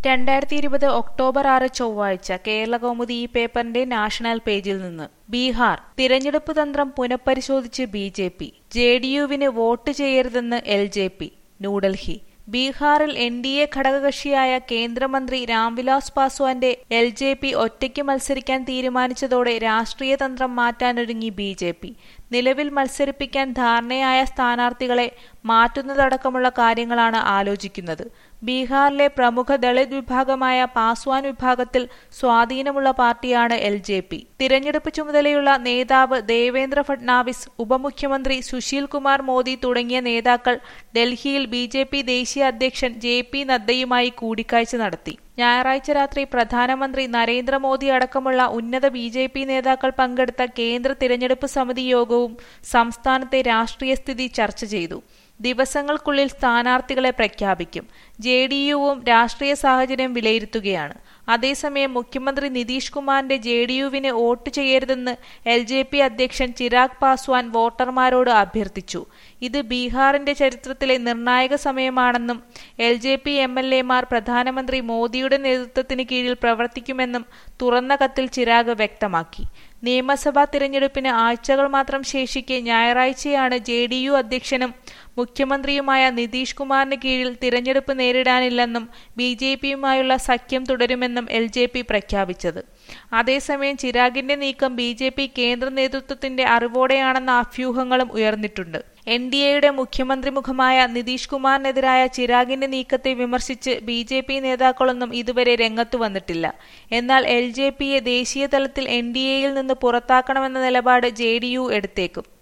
രണ്ടായിരത്തി ഇരുപത് ഒക്ടോബർ ആറ് ചൊവ്വാഴ്ച കേരളകൗമുദി ഈ പേപ്പറിന്റെ നാഷണൽ പേജിൽ നിന്ന് ബീഹാർ തിരഞ്ഞെടുപ്പ് തന്ത്രം പുനഃപരിശോധിച്ച് B J P J D യുവിന് വോട്ട് ചെയ്യരുതെന്ന് എൽ ജെ പി ന്യൂഡൽഹി ബീഹാറിൽ എൻ ഡി എ ഘടകകക്ഷിയായ കേന്ദ്രമന്ത്രി രാംവിലാസ് പാസ്വാന്റെ എൽ ജെ പി ഒറ്റയ്ക്ക് മത്സരിക്കാൻ തീരുമാനിച്ചതോടെ രാഷ്ട്രീയ തന്ത്രം മാറ്റാനൊരുങ്ങി ബി ജെ പി നിലവിൽ മത്സരിപ്പിക്കാൻ ധാരണയായ സ്ഥാനാർത്ഥികളെ മാറ്റുന്നതടക്കമുള്ള കാര്യങ്ങളാണ് ആലോചിക്കുന്നത് ബീഹാറിലെ പ്രമുഖ ദളിത് വിഭാഗമായ പാസ്വാൻ വിഭാഗത്തിൽ സ്വാധീനമുള്ള പാർട്ടിയാണ് എൽ ജെ പി തിരഞ്ഞെടുപ്പ് ചുമതലയുള്ള നേതാവ് ദേവേന്ദ്ര ഫട്നാവിസ് ഉപമുഖ്യമന്ത്രി സുശീൽ കുമാർ മോദി തുടങ്ങിയ നേതാക്കൾ ഡൽഹിയിൽ ബി ജെ പി ദേശീയ അധ്യക്ഷൻ ജെ പി നദ്ദയുമായി കൂടിക്കാഴ്ച നടത്തി ഞായറാഴ്ച രാത്രി പ്രധാനമന്ത്രി നരേന്ദ്രമോദി അടക്കമുള്ള ഉന്നത ബി ജെ പി നേതാക്കൾ പങ്കെടുത്ത കേന്ദ്ര തിരഞ്ഞെടുപ്പ് സമിതി യോഗവും സംസ്ഥാനത്തെ രാഷ്ട്രീയ സ്ഥിതി ചർച്ച ചെയ്തു ദിവസങ്ങൾക്കുള്ളിൽ സ്ഥാനാർത്ഥികളെ പ്രഖ്യാപിക്കും ജെ ഡി യുവും രാഷ്ട്രീയ സാഹചര്യം വിലയിരുത്തുകയാണ് അതേസമയം മുഖ്യമന്ത്രി നിതീഷ് കുമാറിന്റെ ജെ ഡി യുവിന് വോട്ട് ചെയ്യരുതെന്ന് എൽ ജെ പി അധ്യക്ഷൻ ചിരാഗ് പാസ്വാൻ വോട്ടർമാരോട് അഭ്യർത്ഥിച്ചു ഇത് ബീഹാറിന്റെ ചരിത്രത്തിലെ നിർണായക സമയമാണെന്നും L J P M L എമാർ പ്രധാനമന്ത്രി മോദിയുടെ നേതൃത്വത്തിന് കീഴിൽ പ്രവർത്തിക്കുമെന്നും തുറന്ന കത്തിൽ ചിരാഗ് വ്യക്തമാക്കി നിയമസഭാ തിരഞ്ഞെടുപ്പിന് ആഴ്ചകൾ മാത്രം ശേഷിക്കെ ഞായറാഴ്ചയാണ് ജെ ഡി യു അധ്യക്ഷനും മുഖ്യമന്ത്രിയുമായ നിതീഷ് കുമാറിന് കീഴിൽ തിരഞ്ഞെടുപ്പ് നേരിടാനില്ലെന്നും ബി ജെ പിയുമായുള്ള സഖ്യം തുടരുമെന്നും എൽ ജെ പി പ്രഖ്യാപിച്ചത് അതേസമയം ചിരാഗിന്റെ നീക്കം ബി ജെ പി കേന്ദ്ര നേതൃത്വത്തിന്റെ അറിവോടെയാണെന്ന അഭ്യൂഹങ്ങളും ഉയർന്നിട്ടുണ്ട് എൻ ഡി എയുടെ മുഖ്യമന്ത്രി മുഖമായ നിതീഷ് കുമാറിനെതിരായ ചിരാഗിന്റെ നീക്കത്തെ വിമർശിച്ച് ബി ജെ പി നേതാക്കളൊന്നും ഇതുവരെ രംഗത്തു വന്നിട്ടില്ല എന്നാൽ എൽ ജെ പിയെ ദേശീയ തലത്തിൽ എൻ ഡി എയിൽ നിന്ന് പുറത്താക്കണമെന്ന നിലപാട് ജെ ഡി യു എടുത്തേക്കും